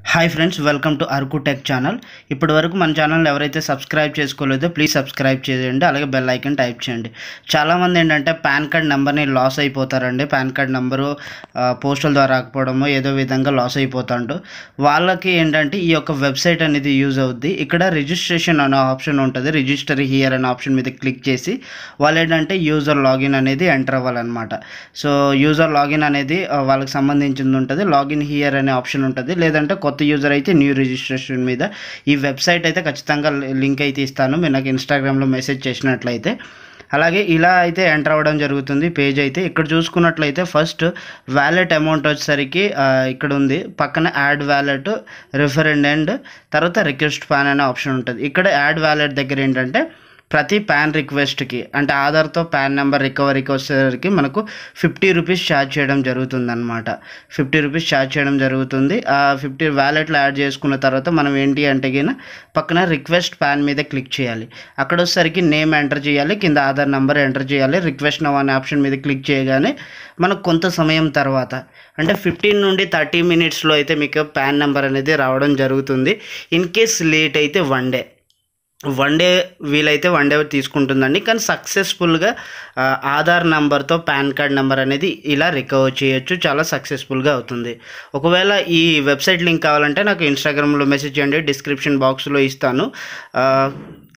hi friends welcome to Araku tech channel ఇప్పటి వరకు మన ఛానల్ ఎవరైతే సబ్స్క్రైబ్ చేసుకోలేదో ప్లీజ్ సబ్స్క్రైబ్ చేయండి అలాగే బెల్ ఐకన్ టైప్ చేయండి చాలామంది ఏంటంటే పాన్ కార్డ్ నెంబర్ని లాస్ అయిపోతారండి పాన్ కార్డ్ నెంబరు పోస్టల్ ద్వారా రాకపోవడమో ఏదో విధంగా లాస్ అయిపోతాండు వాళ్ళకి ఏంటంటే ఈ యొక్క వెబ్సైట్ అనేది యూజ్ అవుద్ది ఇక్కడ రిజిస్ట్రేషన్ అనే ఆప్షన్ ఉంటుంది రిజిస్టర్ హియర్ అనే ఆప్షన్ మీద క్లిక్ చేసి వాళ్ళు ఏంటంటే యూజర్ లాగిన్ అనేది ఎంటర్ అవ్వాలన్నమాట సో యూజర్ లాగిన్ అనేది ఆ, వాళ్ళకి సంబంధించింది ఉంటుంది లాగిన్ హియర్ అనే ఆప్షన్ ఉంటుంది లేదంటే కొత్త యూజర్ అయితే న్యూ రిజిస్ట్రేషన్ మీద ఈ వెబ్సైట్ అయితే ఖచ్చితంగా లింక్ అయితే ఇస్తాను మీరు నాకు ఇన్స్టాగ్రామ్లో మెసేజ్ చేసినట్లయితే అలాగే ఇలా అయితే ఎంటర్ అవ్వడం జరుగుతుంది పేజ్ అయితే ఇక్కడ చూసుకున్నట్లయితే ఫస్ట్ వ్యాలెట్ అమౌంట్ వచ్చేసరికి ఆ, ఇక్కడ ఉంది పక్కన యాడ్ వ్యాలెట్ రిఫరెండ్ అండ్ తర్వాత రిక్వెస్ట్ ప్యాన్ అనే ఆప్షన్ ఉంటుంది ఇక్కడ యాడ్ వ్యాలెట్ దగ్గర ఏంటంటే ప్రతి ప్యాన్ రిక్వెస్ట్కి అంటే ఆధార్తో ప్యాన్ నెంబర్ రికవరీకి వచ్చేసరికి మనకు ఫిఫ్టీ రూపీస్ ఛార్జ్ చేయడం జరుగుతుంది అనమాట ఫిఫ్టీ రూపీస్ ఛార్జ్ చేయడం జరుగుతుంది ఆ ఫిఫ్టీ వ్యాలెట్లో యాడ్ చేసుకున్న తర్వాత మనం ఏంటి అంటే గిన పక్కన రిక్వెస్ట్ ప్యాన్ మీద క్లిక్ చేయాలి అక్కడ వచ్చేసరికి నేమ్ ఎంటర్ చేయాలి కింద ఆధార్ నెంబర్ ఎంటర్ చేయాలి రిక్వెస్ట్ నవ్ అనే ఆప్షన్ మీద క్లిక్ చేయగానే మనకు కొంత సమయం తర్వాత అంటే ఫిఫ్టీన్ నుండి థర్టీ మినిట్స్లో అయితే మీకు ప్యాన్ నెంబర్ అనేది రావడం జరుగుతుంది ఇన్ కేస్ లేట్ అయితే వన్ డే వన్ డే వీలైతే వన్ డే తీసుకుంటుందండి కానీ సక్సెస్ఫుల్గా ఆ, ఆధార్ నెంబర్తో పాన్ కార్డ్ నెంబర్ అనేది ఇలా రికవర్ చేయొచ్చు చాలా సక్సెస్ఫుల్గా అవుతుంది ఒకవేళ ఈ వెబ్సైట్ లింక్ కావాలంటే నాకు ఇన్స్టాగ్రామ్లో మెసేజ్ చేయండి డిస్క్రిప్షన్ బాక్స్లో ఇస్తాను ఆ,